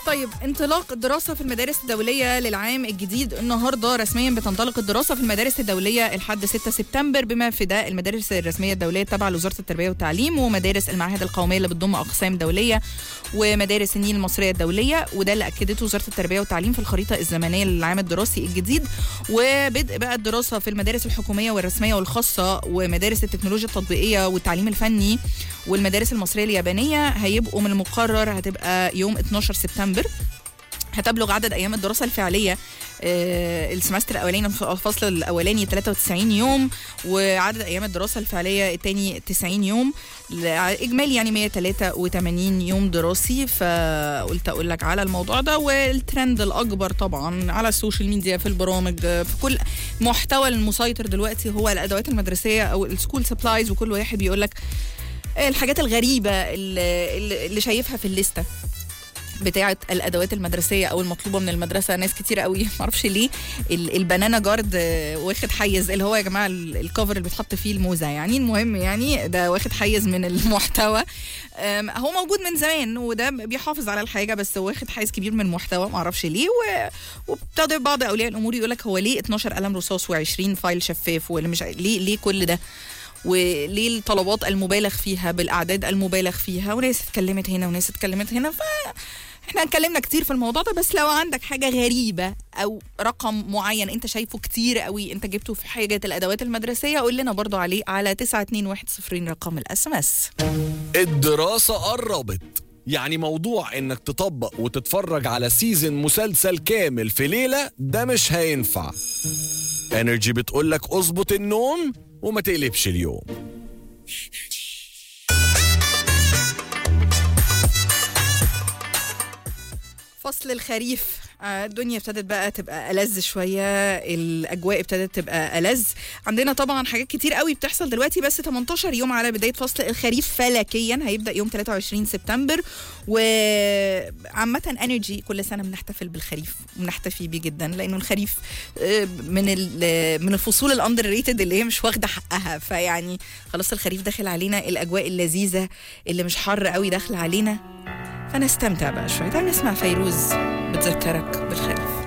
طيب انطلاق الدراسة في المدارس الدولية للعام الجديد النهاردة رسميا بتنطلق الدراسة في المدارس الدولية لحد 6 سبتمبر بما في ده المدارس الرسمية الدولية التابعة لوزارة التربية والتعليم ومدارس المعاهد القومية اللي بتضم أقسام دولية ومدارس النيل المصرية الدولية وده اللي أكدته وزارة التربية والتعليم في الخريطة الزمنية للعام الدراسي الجديد وبدء بقى الدراسة في المدارس الحكومية والرسمية والخاصة ومدارس التكنولوجيا التطبيقية والتعليم الفني والمدارس المصرية اليابانية هيبقوا من المقرر هتبقى يوم 12 سبتمبر هتبلغ عدد ايام الدراسه الفعليه آه، السمستر الاولاني الفصل الاولاني 93 يوم وعدد ايام الدراسه الفعليه الثاني 90 يوم اجمالي يعني 183 يوم دراسي فقلت اقول لك على الموضوع ده والترند الاكبر طبعا على السوشيال ميديا في البرامج في كل محتوى المسيطر دلوقتي هو الادوات المدرسيه او السكول سبلايز وكل واحد بيقول لك الحاجات الغريبه اللي, اللي شايفها في الليسته بتاعه الادوات المدرسيه او المطلوبه من المدرسه ناس كتير قوي معرفش ليه ال- البنانا جارد آه، واخد حيز اللي هو يا جماعه ال- الكفر اللي بيتحط فيه الموزه يعني المهم يعني ده واخد حيز من المحتوى آم، هو موجود من زمان وده بيحافظ على الحاجه بس واخد حيز كبير من المحتوى معرفش ليه و- وابتدى بعض اولياء الامور يقول لك هو ليه 12 قلم رصاص و20 فايل شفاف ولا مش ع- ليه ليه كل ده وليه الطلبات المبالغ فيها بالاعداد المبالغ فيها وناس اتكلمت هنا وناس اتكلمت هنا ف احنا اتكلمنا كتير في الموضوع ده بس لو عندك حاجه غريبه او رقم معين انت شايفه كتير قوي انت جبته في حاجه الادوات المدرسيه قول لنا برضو عليه على 921 رقم الاس ام اس الدراسة قربت يعني موضوع انك تطبق وتتفرج على سيزن مسلسل كامل في ليلة ده مش هينفع انرجي بتقولك اظبط النوم وما تقلبش اليوم فصل الخريف آه، الدنيا ابتدت بقى تبقى ألذ شوية الأجواء ابتدت تبقى ألذ عندنا طبعا حاجات كتير قوي بتحصل دلوقتي بس 18 يوم على بداية فصل الخريف فلكيا هيبدأ يوم 23 سبتمبر وعامة انرجي كل سنة بنحتفل بالخريف وبنحتفي بيه جدا لأنه الخريف آه، من ال- من الفصول الأندر ريتد اللي هي مش واخدة حقها فيعني خلاص الخريف داخل علينا الأجواء اللذيذة اللي مش حر قوي داخل علينا فنستمتع بقى شوية تعال نسمع فيروز بتذكرك بالخريف